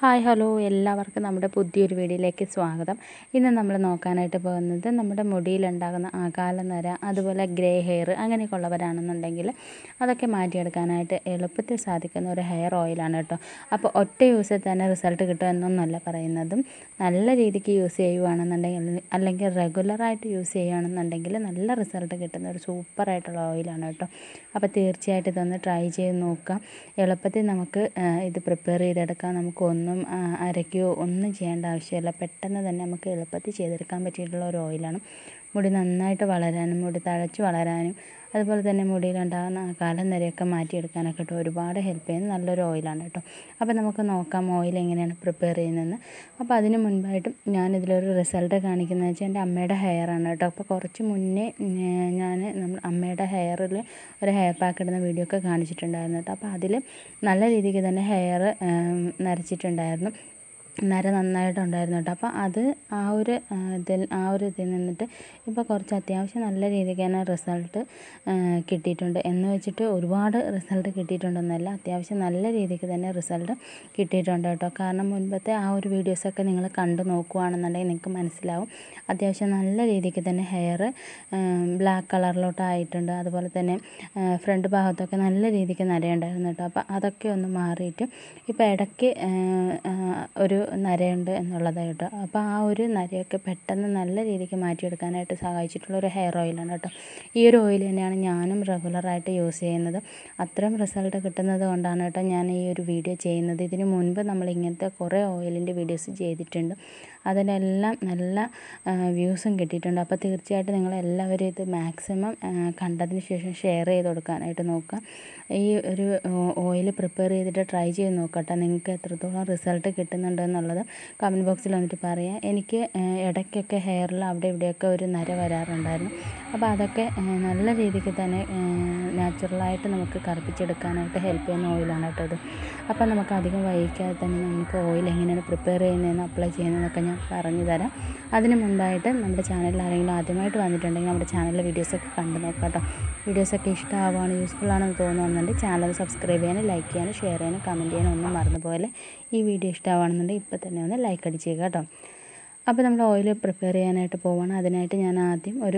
hi hello എല്ലാവർക്കും നമ്മുടെ പുതിയൊരു വീഡിയോയിലേക്ക് സ്വാഗതം ഇന്ന് നമ്മൾ നോക്കാനായിട്ട് പോകുന്നത് നമ്മുടെ മുടിയിലുണ്ടാകുന്ന അകാല നര അതുപോലെ ഗ്രേ ഹെയർ അങ്ങനെയൊക്കെ ഉള്ളവരാണെന്നുണ്ടെങ്കിൽ അതൊക്കെ മാറ്റിയെടുക്കാനായിട്ട് എളുപ്പത്തിൽ സാധിക്കുന്ന ഒരു ഹെയർ ഓയിലാണ് കേട്ടോ അപ്പോൾ ഒറ്റ യൂസിൽ തന്നെ റിസൾട്ട് കിട്ടുമെന്നൊന്നുമല്ല പറയുന്നതും നല്ല രീതിക്ക് യൂസ് ചെയ്യുകയാണെന്നുണ്ടെങ്കിൽ അല്ലെങ്കിൽ റെഗുലറായിട്ട് യൂസ് ചെയ്യുകയാണെന്നുണ്ടെങ്കിൽ നല്ല റിസൾട്ട് കിട്ടുന്ന ഒരു സൂപ്പറായിട്ടുള്ള ഓയിലാണ് കേട്ടോ അപ്പോൾ തീർച്ചയായിട്ടും ഇതൊന്ന് ട്രൈ ചെയ്ത് നോക്കാം എളുപ്പത്തിൽ നമുക്ക് ആ, ഇത് പ്രിപ്പയർ ചെയ്തെടുക്കാം നമുക്കൊന്നും ആ, അരയ്ക്കുകയോ ഒന്നും ചെയ്യേണ്ട ആവശ്യമില്ല പെട്ടെന്ന് തന്നെ നമുക്ക് എളുപ്പത്തിൽ ചെയ്തെടുക്കാൻ പറ്റിയിട്ടുള്ള ഒരു ഓയിലാണ് മുടി നന്നായിട്ട് വളരാനും മുടി തഴച്ച് വളരാനും അതുപോലെ തന്നെ മുടിയിലുണ്ടാകുന്ന ആ കാലം നിരയൊക്കെ മാറ്റിയെടുക്കാനൊക്കെ കേട്ടോ ഒരുപാട് ഹെൽപ്പ് ചെയ്യുന്ന നല്ലൊരു ഓയിലാണ് കേട്ടോ അപ്പോൾ നമുക്ക് നോക്കാം ഓയിൽ എങ്ങനെയാണ് പ്രിപ്പയർ ചെയ്യുന്നതെന്ന് അപ്പോൾ അതിന് മുൻപായിട്ടും ഞാനിതിലൊരു റിസൾട്ട് കാണിക്കുന്നത് വെച്ചാൽ എൻ്റെ അമ്മയുടെ ഹെയറാണ് കേട്ടോ അപ്പോൾ കുറച്ച് മുന്നേ ഞാൻ നമ്മൾ അമ്മയുടെ ഹെയറിൽ ഒരു ഹെയർ പാക്ക് ഇടുന്ന വീഡിയോ ഒക്കെ കാണിച്ചിട്ടുണ്ടായിരുന്നു കേട്ടോ അപ്പോൾ അതിൽ നല്ല രീതിക്ക് തന്നെ ഹെയർ നരച്ചിട്ടുണ്ടായിരുന്നു നര നന്നായിട്ടുണ്ടായിരുന്നു കേട്ടോ അപ്പോൾ അത് ആ ഒരു ആ, ഇതിൽ ആ ഒരു ഇതിൽ നിന്നിട്ട് ഇപ്പോൾ കുറച്ച് അത്യാവശ്യം നല്ല രീതിക്ക് തന്നെ റിസൾട്ട് കിട്ടിയിട്ടുണ്ട് എന്ന് വെച്ചിട്ട് ഒരുപാട് റിസൾട്ട് കിട്ടിയിട്ടുണ്ടെന്നല്ല അത്യാവശ്യം നല്ല രീതിക്ക് തന്നെ റിസൾട്ട് കിട്ടിയിട്ടുണ്ട് കേട്ടോ കാരണം മുൻപത്തെ ആ ഒരു വീഡിയോസൊക്കെ നിങ്ങൾ കണ്ടു നോക്കുകയാണെന്നുണ്ടെങ്കിൽ നിങ്ങൾക്ക് മനസ്സിലാവും അത്യാവശ്യം നല്ല രീതിക്ക് തന്നെ ഹെയർ ബ്ലാക്ക് കളറിലോട്ടായിട്ടുണ്ട് അതുപോലെ തന്നെ ഫ്രണ്ട് ഭാഗത്തൊക്കെ നല്ല രീതിക്ക് നരയുണ്ടായിരുന്നു കേട്ടോ അപ്പോൾ അതൊക്കെ ഒന്ന് മാറിയിട്ട് ഇപ്പോൾ ഇടയ്ക്ക് ഒരു നരയുണ്ട് എന്നുള്ളത് കേട്ടോ അപ്പോൾ ആ ഒരു നരയൊക്കെ പെട്ടെന്ന് നല്ല രീതിക്ക് മാറ്റിയെടുക്കാനായിട്ട് സഹായിച്ചിട്ടുള്ള ഒരു ഹെയർ ഓയിലാണ് കേട്ടോ ഈ ഒരു ഓയിൽ തന്നെയാണ് ഞാനും റെഗുലറായിട്ട് യൂസ് ചെയ്യുന്നത് അത്രയും റിസൾട്ട് കിട്ടുന്നത് കൊണ്ടാണ് കേട്ടോ ഞാൻ ഈ ഒരു വീഡിയോ ചെയ്യുന്നത് ഇതിന് മുൻപ് നമ്മൾ ഇങ്ങനത്തെ കുറേ ഓയിലിൻ്റെ വീഡിയോസ് ചെയ്തിട്ടുണ്ട് അതിനെല്ലാം നല്ല വ്യൂസും കിട്ടിയിട്ടുണ്ട് അപ്പോൾ തീർച്ചയായിട്ടും നിങ്ങൾ എല്ലാവരും ഇത് മാക്സിമം കണ്ടതിന് ശേഷം ഷെയർ ചെയ്ത് കൊടുക്കാനായിട്ട് നോക്കുക ഈ ഒരു ഓയിൽ പ്രിപ്പയർ ചെയ്തിട്ട് ട്രൈ ചെയ്ത് നോക്കട്ടെ നിങ്ങൾക്ക് എത്രത്തോളം റിസൾട്ട് കിട്ടുന്നുണ്ട് എന്നുള്ളത് കമൻറ്റ് ബോക്സിൽ വന്നിട്ട് പറയാം എനിക്ക് ഏഹ്, ഇടയ്ക്കൊക്കെ ഹെയറിൽ അവിടെ ഇവിടെയൊക്കെ ഒരു നര വരാറുണ്ടായിരുന്നു അപ്പോൾ അതൊക്കെ ഏഹ്, നല്ല രീതിക്ക് തന്നെ നാച്ചുറലായിട്ട് നമുക്ക് കറുപ്പിച്ചെടുക്കാനായിട്ട് ഹെൽപ്പ് ചെയ്യുന്ന ഓയിലാണ് കേട്ടോ ഇത് അപ്പോൾ നമുക്ക് അധികം വൈകിക്കാതെ തന്നെ നമുക്ക് ഓയിൽ എങ്ങനെയാണ് പ്രിപ്പയർ ചെയ്യുന്നതെന്ന് അപ്ലൈ ചെയ്യുന്നതെന്നൊക്കെ ഞാൻ പറഞ്ഞു തരാം അതിന് മുൻപായിട്ട് നമ്മുടെ ചാനലിൽ ആരെങ്കിലും ആദ്യമായിട്ട് വന്നിട്ടുണ്ടെങ്കിൽ നമ്മുടെ ചാനലിലെ വീഡിയോസൊക്കെ കണ്ടു നോക്കാം കേട്ടോ വീഡിയോസൊക്കെ ഇഷ്ടമാവുകയാണ് യൂസ്ഫുൾ ആണെന്ന് തോന്നുന്നുണ്ടെങ്കിൽ ചാനൽ സബ്സ്ക്രൈബ് ചെയ്യാനും ലൈക്ക് ചെയ്യാനും ഷെയർ ചെയ്യാനും കമൻറ്റ് ചെയ്യാനും ഒന്നും മറന്നു പോലെ ഈ വീഡിയോ ഇഷ്ടമാവുകയാണെന്നുണ്ടെങ്കിൽ ഇപ്പോൾ തന്നെ ഒന്ന് ലൈക്ക് അടിച്ചേക്കുക കേട്ടോ അപ്പോൾ നമ്മൾ ഓയിൽ പ്രിപ്പയർ ചെയ്യാനായിട്ട് പോവുകയാണ് അതിനായിട്ട് ഞാൻ ആദ്യം ഒരു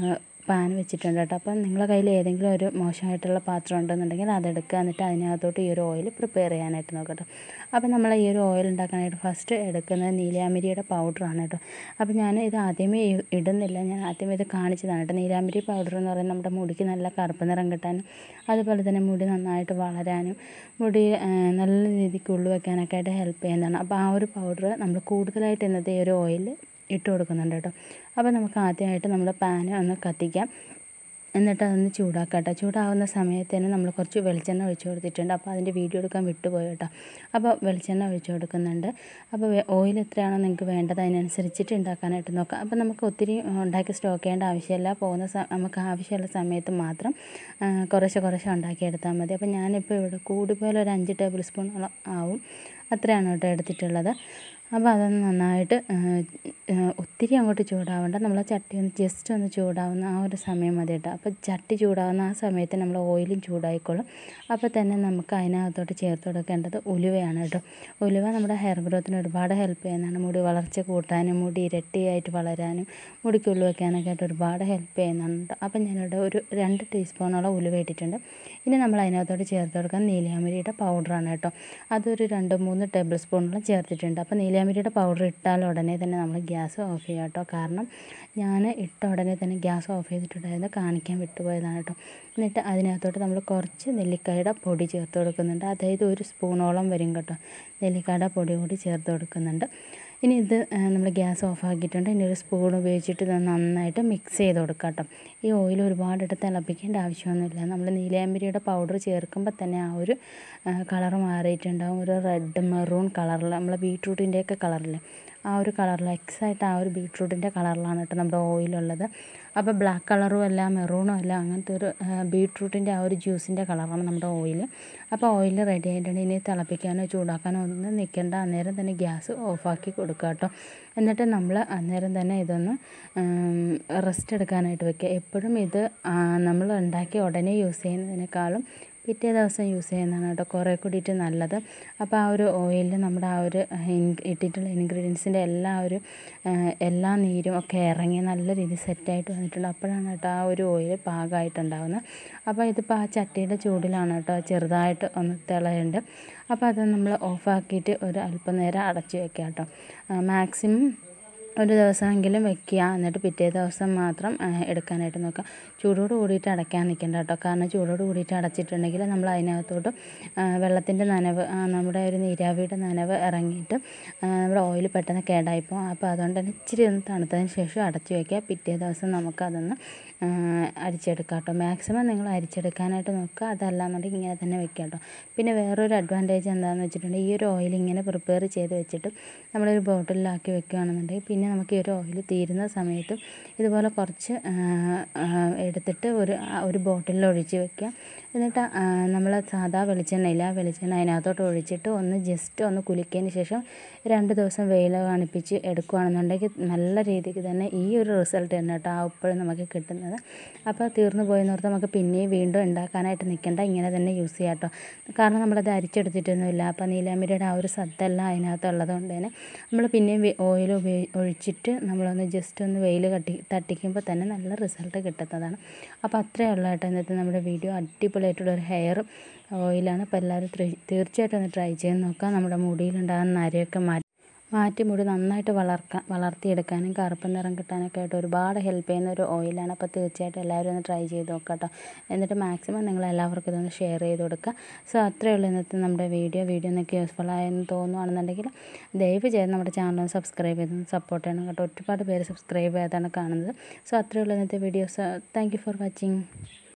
പാൻ വെച്ചിട്ടുണ്ട് കേട്ടോ അപ്പം നിങ്ങളുടെ കയ്യിൽ ഏതെങ്കിലും ഒരു മോശമായിട്ടുള്ള പാത്രം ഉണ്ടെന്നുണ്ടെങ്കിൽ അതെടുക്കുക എന്നിട്ട് അതിനകത്തോട്ട് ഈ ഒരു ഓയിൽ പ്രിപ്പയർ ചെയ്യാനായിട്ട് നോക്കട്ടോ അപ്പോൾ നമ്മൾ ഈ ഒരു ഓയിൽ ഉണ്ടാക്കാനായിട്ട് ഫസ്റ്റ് എടുക്കുന്നത് നീലാമിരിയുടെ പൗഡറാണ് കേട്ടോ അപ്പോൾ ഞാൻ ഇത് ആദ്യമേ ഇ- ഇടുന്നില്ല ഞാൻ ആദ്യമേ ഇത് കാണിച്ചതാണ് കേട്ടോ നീലാമിരി പൗഡർ എന്ന് പറയുന്നത് നമ്മുടെ മുടിക്ക് നല്ല കറുപ്പ് നിറം കിട്ടാനും അതുപോലെ തന്നെ മുടി നന്നായിട്ട് വളരാനും മുടി ആ, നല്ല രീതിക്ക് ഉള്ളു വെക്കാനൊക്കെ ആയിട്ട് ഹെൽപ്പ് ചെയ്യുന്നതാണ് അപ്പോൾ ആ ഒരു പൗഡർ നമ്മൾ കൂടുതലായിട്ട് ഇന്നത്തെ ഈ ഒരു ഓയിൽ ഇട്ട് കൊടുക്കുന്നുണ്ട് കേട്ടോ അപ്പോൾ നമുക്ക് ആദ്യമായിട്ട് നമ്മുടെ പാന് ഒന്ന് കത്തിക്കാം എന്നിട്ട് അതൊന്ന് ചൂടാക്കട്ടെ ചൂടാവുന്ന സമയത്ത് തന്നെ നമ്മൾ കുറച്ച് വെളിച്ചെണ്ണ ഒഴിച്ച് കൊടുത്തിട്ടുണ്ട് അപ്പോൾ അതിൻ്റെ വീഡിയോ എടുക്കാൻ വിട്ടുപോയി കേട്ടോ അപ്പോൾ വെളിച്ചെണ്ണ ഒഴിച്ച് കൊടുക്കുന്നുണ്ട് അപ്പോൾ ഓയിൽ എത്രയാണോ നിങ്ങൾക്ക് വേണ്ടത് അതിനനുസരിച്ചിട്ട് ഉണ്ടാക്കാനായിട്ട് നോക്കാം അപ്പോൾ നമുക്ക് ഒത്തിരി ഉണ്ടാക്കി സ്റ്റോക്ക് ചെയ്യേണ്ട ആവശ്യമില്ല പോകുന്ന സ നമുക്ക് ആവശ്യമുള്ള സമയത്ത് മാത്രം ആ, കുറേശ്ശെ കുറേശ്ശെ ഉണ്ടാക്കിയെടുത്താൽ മതി അപ്പോൾ ഞാനിപ്പോൾ ഇവിടെ കൂടിപ്പോയാൽ ഒരു അഞ്ച് ടേബിൾ സ്പൂണോളം ആവും അത്രയാണ് കേട്ടോ എടുത്തിട്ടുള്ളത് അപ്പോൾ അതൊന്ന് നന്നായിട്ട് ആ, ആ, ഒത്തിരി അങ്ങോട്ട് ചൂടാവണ്ട നമ്മൾ ചട്ടി ഒന്ന് ജസ്റ്റ് ഒന്ന് ചൂടാവുന്ന ആ ഒരു സമയം മതി കേട്ടോ അപ്പോൾ ചട്ടി ചൂടാവുന്ന ആ സമയത്ത് നമ്മൾ ഓയിലും ചൂടായിക്കോളും അപ്പോൾ തന്നെ നമുക്ക് അതിനകത്തോട്ട് ചേർത്ത് കൊടുക്കേണ്ടത് ഉലുവയാണ് കേട്ടോ ഉലുവ നമ്മുടെ ഹെയർ ഗ്രോത്തിന് ഒരുപാട് ഹെൽപ്പ് ചെയ്യുന്നതാണ് മുടി വളർച്ച കൂട്ടാനും മുടി ഇരട്ടിയായിട്ട് വളരാനും മുടിക്ക് ഉള്ളു വെക്കാനൊക്കെ ആയിട്ട് ഒരുപാട് ഹെൽപ്പ് ചെയ്യുന്നതാണ് കേട്ടോ അപ്പോൾ ഞാനിവിടെ ഒരു രണ്ട് ടീസ്പൂണോളം ഉലുവ ഇട്ടിട്ടുണ്ട് ഇനി നമ്മൾ അതിനകത്തോട്ട് ചേർത്ത് കൊടുക്കാൻ നീലാമരിയുടെ പൗഡറാണ് കേട്ടോ അതൊരു രണ്ട് മൂന്ന് ടേബിൾ സ്പൂണോളം ചേർത്തിട്ടുണ്ട് അപ്പോൾ നീലാമരിയുടെ പൗഡർ ഇട്ടാൽ ഉടനെ തന്നെ നമ്മൾ ഗ്യാസ് ഓഫ് ചെയ്യാം കേട്ടോ കാരണം ഞാൻ ഇട്ട ഉടനെ തന്നെ ഗ്യാസ് ഓഫ് ചെയ്തിട്ടുണ്ടായിരുന്നു കാണിക്കാൻ വിട്ടുപോയതാണ് കേട്ടോ എന്നിട്ട് അതിനകത്തോട്ട് നമ്മൾ കുറച്ച് നെല്ലിക്കായുടെ പൊടി ചേർത്ത് കൊടുക്കുന്നുണ്ട് അതായത് ഒരു സ്പൂണോളം വരും കേട്ടോ നെല്ലിക്കായുടെ പൊടി കൂടി ചേർത്ത് കൊടുക്കുന്നുണ്ട് ഇനി ഇത് നമ്മൾ ഗ്യാസ് ഓഫ് ആക്കിയിട്ടുണ്ട് ഇനി ഒരു സ്പൂൺ ഉപയോഗിച്ചിട്ട് ഇത് നന്നായിട്ട് മിക്സ് ചെയ്ത് കൊടുക്കാം കേട്ടോ ഈ ഓയിൽ ഒരുപാടിട്ട് തിളപ്പിക്കേണ്ട ആവശ്യമൊന്നുമില്ല നമ്മൾ നീലാമ്പരിയുടെ പൗഡർ ചേർക്കുമ്പോൾ തന്നെ ആ ഒരു കളർ മാറിയിട്ടുണ്ടാവും ഒരു റെഡ് മെറൂൺ കളറിൽ നമ്മളെ ബീട്രൂട്ടിൻ്റെയൊക്കെ കളറിൽ ആ ഒരു കളറിൽ എക്സായിട്ട് ആ ഒരു ബീട്രൂട്ടിൻ്റെ കളറിലാണ് കേട്ടോ നമ്മുടെ ഓയിലുള്ളത് അപ്പോൾ ബ്ലാക്ക് കളറും അല്ല മെറൂണും അല്ല അങ്ങനത്തെ ഒരു ബീട്രൂട്ടിൻ്റെ ആ ഒരു ജ്യൂസിൻ്റെ കളറാണ് നമ്മുടെ ഓയിൽ അപ്പോൾ ഓയിൽ റെഡി ആയിട്ടുണ്ട് ഇനി തിളപ്പിക്കാനോ ചൂടാക്കാനോ ഒന്നും നിൽക്കേണ്ട അന്നേരം തന്നെ ഗ്യാസ് ഓഫാക്കി കൊടുക്കുക കേട്ടോ എന്നിട്ട് നമ്മൾ അന്നേരം തന്നെ ഇതൊന്ന് റെസ്റ്റ് എടുക്കാനായിട്ട് വെക്കുക എപ്പോഴും ഇത് നമ്മൾ ഉണ്ടാക്കി ഉടനെ യൂസ് ചെയ്യുന്നതിനേക്കാളും പിറ്റേ ദിവസം യൂസ് ചെയ്യുന്നതാണ് കേട്ടോ കുറേ കൂടിയിട്ട് നല്ലത് അപ്പോൾ ആ ഒരു ഓയിലിൽ നമ്മുടെ ആ ഒരു ഇട്ടിട്ടുള്ള ഇൻഗ്രീഡിയൻസിൻ്റെ എല്ലാ ഒരു എല്ലാ നീരും ഒക്കെ ഇറങ്ങി നല്ല രീതിയിൽ സെറ്റായിട്ട് വന്നിട്ടുണ്ട് അപ്പോഴാണ് കേട്ടോ ആ ഒരു ഓയിൽ പാകമായിട്ടുണ്ടാകുന്നത് അപ്പോൾ ഇതിപ്പോൾ ആ ചട്ടിയുടെ ചൂടിലാണ് കേട്ടോ ചെറുതായിട്ട് ഒന്ന് തിളയുണ്ട് അപ്പോൾ അത് നമ്മൾ ഓഫാക്കിയിട്ട് ഒരു അല്പനേരം അടച്ച് വെക്കാം കേട്ടോ മാക്സിമം ഒരു ദിവസമെങ്കിലും വെക്കുക എന്നിട്ട് പിറ്റേ ദിവസം മാത്രം എടുക്കാനായിട്ട് നോക്കുക ചൂടോട് കൂടിയിട്ട് അടയ്ക്കാൻ നിൽക്കേണ്ട കേട്ടോ കാരണം ചൂടോട് കൂടിയിട്ട് അടച്ചിട്ടുണ്ടെങ്കിൽ നമ്മൾ അതിനകത്തോട്ട് വെള്ളത്തിൻ്റെ നനവ് നമ്മുടെ ഒരു നീരാവിയുടെ നനവ് ഇറങ്ങിയിട്ട് നമ്മുടെ ഓയിൽ പെട്ടെന്ന് കേടായിപ്പോവും അപ്പോൾ അതുകൊണ്ട് തന്നെ ഇച്ചിരി ഒന്ന് തണുത്തതിന് ശേഷം അടച്ചു വയ്ക്കുക പിറ്റേ ദിവസം നമുക്കതൊന്ന് അരിച്ചെടുക്കാം കേട്ടോ മാക്സിമം നിങ്ങൾ അരിച്ചെടുക്കാനായിട്ട് നോക്കുക അതല്ലാന്നുണ്ടെങ്കിൽ ഇങ്ങനെ തന്നെ വെക്കുക കേട്ടോ പിന്നെ വേറൊരു അഡ്വാൻറ്റേജ് എന്താണെന്ന് വെച്ചിട്ടുണ്ടെങ്കിൽ ഈ ഒരു ഓയിൽ ഇങ്ങനെ പ്രിപ്പയർ ചെയ്ത് വെച്ചിട്ട് നമ്മളൊരു ബോട്ടിലാക്കി വെക്കുകയാണെന്നുണ്ടെങ്കിൽ പിന്നെ നമുക്ക് ഈ ഒരു ഓയിൽ തീരുന്ന സമയത്ത് ഇതുപോലെ കുറച്ച് എടുത്തിട്ട് ഒരു ഒരു ബോട്ടിലിൽ ഒഴിച്ച് വെക്കുക എന്നിട്ട് നമ്മൾ സാധാ വെളിച്ചെണ്ണയില്ല ആ വെളിച്ചെണ്ണ അതിനകത്തോട്ട് ഒഴിച്ചിട്ട് ഒന്ന് ജസ്റ്റ് ഒന്ന് കുലുക്കിയതിന് ശേഷം രണ്ട് ദിവസം വെയിൽ കാണിപ്പിച്ച് എടുക്കുകയാണെന്നുണ്ടെങ്കിൽ നല്ല രീതിക്ക് തന്നെ ഈ ഒരു റിസൾട്ട് തന്നെ കേട്ടോ ആ ഉപ്പഴും നമുക്ക് കിട്ടുന്നത് അപ്പോൾ തീർന്നു പോയെന്നോർത്ത് നമുക്ക് പിന്നെയും വീണ്ടും ഉണ്ടാക്കാനായിട്ട് നിൽക്കേണ്ട ഇങ്ങനെ തന്നെ യൂസ് ചെയ്യാം കേട്ടോ കാരണം നമ്മളത് അരിച്ചെടുത്തിട്ടൊന്നുമില്ല അപ്പോൾ നീലാമ്പരിയുടെ ആ ഒരു സത്തെല്ലാം അതിനകത്തുള്ളത് കൊണ്ട് തന്നെ നമ്മൾ പിന്നെയും ഓയിൽ ഉപയോഗി ഒഴിച്ചിട്ട് നമ്മളൊന്ന് ജസ്റ്റ് ഒന്ന് വെയിൽ കട്ടി തട്ടിക്കുമ്പോൾ തന്നെ നല്ല റിസൾട്ട് കിട്ടുന്നതാണ് അപ്പോൾ അത്രയേ ഉള്ളൂ കേട്ടോ ഇന്നത്തെ നമ്മുടെ വീഡിയോ അടിപൊളിയായിട്ടുള്ള ഒരു ഹെയർ ഓയിലാണ് അപ്പോൾ എല്ലാവരും തീർച്ചയായിട്ടും ഒന്ന് ട്രൈ ചെയ്ത് നോക്കാം നമ്മുടെ മുടിയിലുണ്ടാകുന്ന നരയൊക്കെ മാറ്റി മാറ്റി മുടി നന്നായിട്ട് വളർക്കാൻ വളർത്തിയെടുക്കാനും കറുപ്പ് നിറം കിട്ടാനൊക്കെ ആയിട്ട് ഒരുപാട് ഹെൽപ്പ് ചെയ്യുന്ന ഒരു ഓയിലാണ് അപ്പോൾ തീർച്ചയായിട്ടും എല്ലാവരും ഒന്ന് ട്രൈ ചെയ്ത് നോക്കാം കേട്ടോ എന്നിട്ട് മാക്സിമം നിങ്ങൾ എല്ലാവർക്കും ഇതൊന്ന് ഷെയർ ചെയ്ത് കൊടുക്കുക സോ അത്രയേ ഉള്ളൂ ഇന്നത്തെ നമ്മുടെ വീഡിയോ വീഡിയോ നിങ്ങൾക്ക് യൂസ്ഫുൾ ആയെന്ന് തോന്നുകയാണെന്നുണ്ടെങ്കിൽ ദയവ് ചെയ്ത് നമ്മുടെ ചാനൽ സബ്സ്ക്രൈബ് ചെയ്ത് സപ്പോർട്ട് ചെയ്യണം കേട്ടോ ഒരുപാട് പേര് സബ്സ്ക്രൈബ് ചെയ്താണ് കാണുന്നത് സോ അത്രയേ ഉള്ളൂ ഇന്നത്തെ വീഡിയോസ് താങ്ക് ഫോർ വാച്ചിങ്